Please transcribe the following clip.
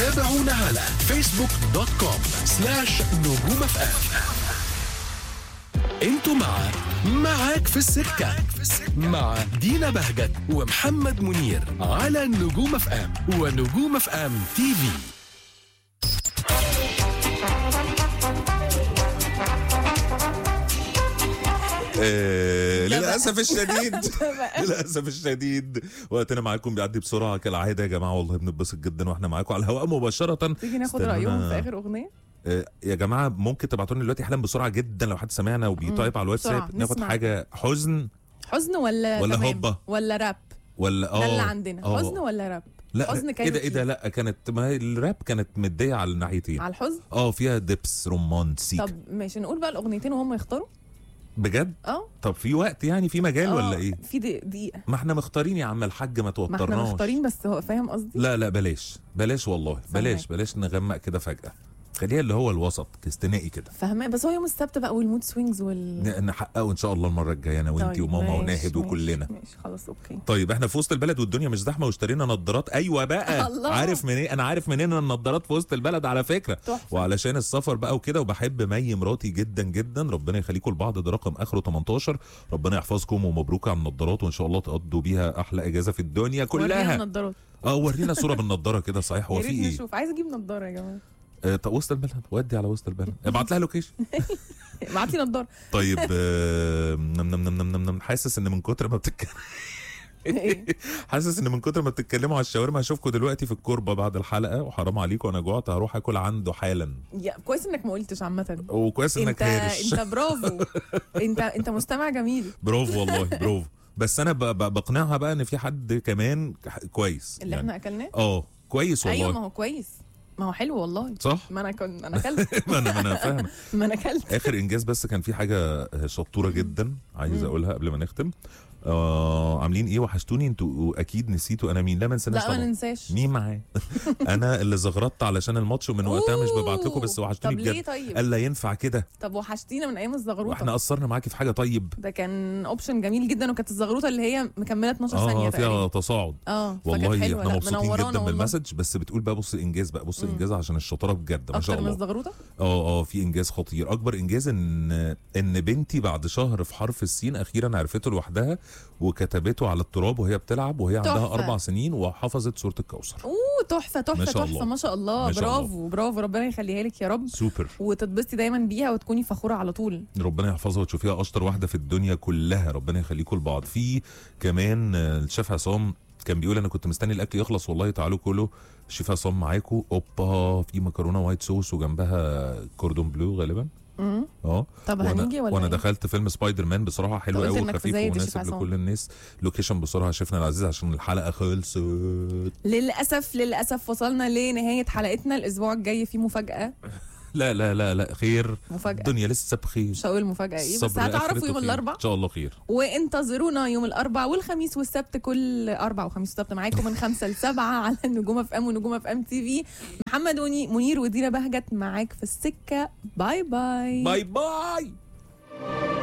تابعونا على فيسبوك دوت كوم سلاش نجوم اف ام انتوا مع معاك في السكة مع دينا بهجت ومحمد منير على نجوم اف ام ونجوم اف ام تي في آه، ده بقى. للاسف الشديد ده بقى. للاسف الشديد وقتنا معاكم بيعدي بسرعه كالعاده يا جماعه والله بنتبسط جدا واحنا معاكم على الهواء مباشره تيجي ناخد استنونا. رايهم في اخر اغنيه آه، يا جماعه ممكن تبعتوا لنا دلوقتي حالا بسرعه جدا لو حد سمعنا وبيتايب على بسرعة، الواتساب ناخد نسمع. حاجه حزن حزن ولا ولا تمام؟ هوبا؟ ولا راب ولا اه ده اللي عندنا آه. حزن ولا راب لا حزن ايه ده ايه كايروكي. ده لا كانت ما هي الراب كانت مديه على الناحيتين على الحزن اه فيها دبس رمان سيك طب ماشي نقول بقى الاغنيتين وهم يختاروا بجد اه طب في وقت يعني في مجال آه، ولا ايه في دقيقه دقيقه ما احنا مختارين يا عم الحاج ما ما احنا توترناش مختارين بس هو فاهم قصدي لا لا بلاش بلاش والله بلاش فهمك. بلاش نغمق كده فجأة خليها اللي هو الوسط استنائي كده فاهمه بس هو يوم السبت بقى والمود سوينجز وال ن- نحققه ان شاء الله المره الجايه انا وانتي طيب، وماما ماشي، وناهد ماشي، وكلنا ماشي خلاص اوكي طيب احنا في وسط البلد والدنيا مش زحمه واشترينا نظارات ايوه بقى الله. عارف منين انا عارف منين النظارات في وسط البلد على فكره تحفة. وعلشان السفر بقى وكده وبحب مي مراتي جدا جدا ربنا يخليكم لبعض ده رقم اخره 18 ربنا يحفظكم ومبروك على النظارات وان شاء الله تقضوا بيها احلى اجازه في الدنيا ورينا كلها النضارات اه ورينا صوره بالنضاره كده صحيح هو يا في ريت ايه نشوف عايز اجيب نضاره يا جماعه آه، طب وسط البلد ودي على وسط البلد ابعت لها لوكيشن ابعت لي نضاره طيب آه، نم نم نم نم نم حاسس ان من كتر ما بتتكلم إيه؟ حاسس ان من كتر ما بتتكلموا على الشاورما هشوفكم دلوقتي في الكوربه بعد الحلقه وحرام عليكم انا جوعت هروح اكل عنده حالا يا كويس انك ما قلتش عامه وكويس انك انت هارش انت برافو انت انت مستمع جميل برافو والله برافو بس انا ب- ب- بقنعها بقى ان في حد كمان ك- كويس اللي احنا اكلناه اه كويس والله ايوه ما هو كويس ما هو حلو والله صح ما انا كنت انا اكلت ما انا ما انا فاهم ما انا اكلت اخر انجاز بس كان في حاجه شطوره جدا عايز اقولها قبل ما نختم آه عاملين ايه وحشتوني انتوا اكيد نسيتوا انا مين لا ما نسيناش لا ما طبعا ننساش مين معايا انا اللي زغرطت علشان الماتش ومن وقتها مش ببعت لكم بس وحشتوني طب ليه بجد طيب قال لا ينفع كده طب وحشتينا من ايام الزغروطه واحنا قصرنا معاكي في حاجه طيب ده كان اوبشن جميل جدا وكانت الزغروطه اللي هي مكمله 12 اه ثانيه فيها تقريبا تصاعد اه فكانت والله حلوة. احنا لا، مبسوطين منورانا جدا والله. بالمسج بس بتقول بقى بص الانجاز بقى بص الانجاز عشان الشطاره بجد ما شاء اكتر من الله الزغروطه اه اه في انجاز خطير اكبر انجاز ان ان بنتي بعد شهر في حرف السين اخيرا عرفته لوحدها وكتبته على التراب وهي بتلعب وهي عندها تحفة. اربع سنين وحفظت سوره الكوثر اوه تحفه تحفه ما شاء تحفه الله. ما شاء الله ما شاء الله. برافو برافو ربنا يخليها لك يا رب سوبر وتتبسطي دايما بيها وتكوني فخوره على طول ربنا يحفظها وتشوفيها اشطر واحده في الدنيا كلها ربنا يخليكم لبعض في كمان آه، الشيف عصام كان بيقول انا كنت مستني الاكل يخلص والله تعالوا كلوا الشيف عصام معاكم اوبا في مكرونه وايت صوص وجنبها كوردون بلو غالبا مم. اه طب وانا, هنيجي ولا وانا إيه؟ دخلت فيلم سبايدر مان بصراحه حلو قلت قوي إنك في وخفيف زايد يا شيف ومناسب عصام. لكل الناس لوكيشن بسرعه شيفنا العزيز عشان الحلقه خلصت للاسف للاسف وصلنا لنهايه حلقتنا الاسبوع الجاي في مفاجاه لا لا لا لا خير مفاجاه الدنيا لسه بخير مش هقول مفاجاه ايه بس الصبر هتعرفوا آخرته يوم خير. الاربعاء ان شاء الله خير وانتظرونا يوم الاربع والخميس والسبت كل اربع وخميس وسبت معاكم من خمسة لسبعة على النجوم اف ام ونجوم اف ام تي في محمد وني منير ودينا بهجت معاك في السكه باي باي باي باي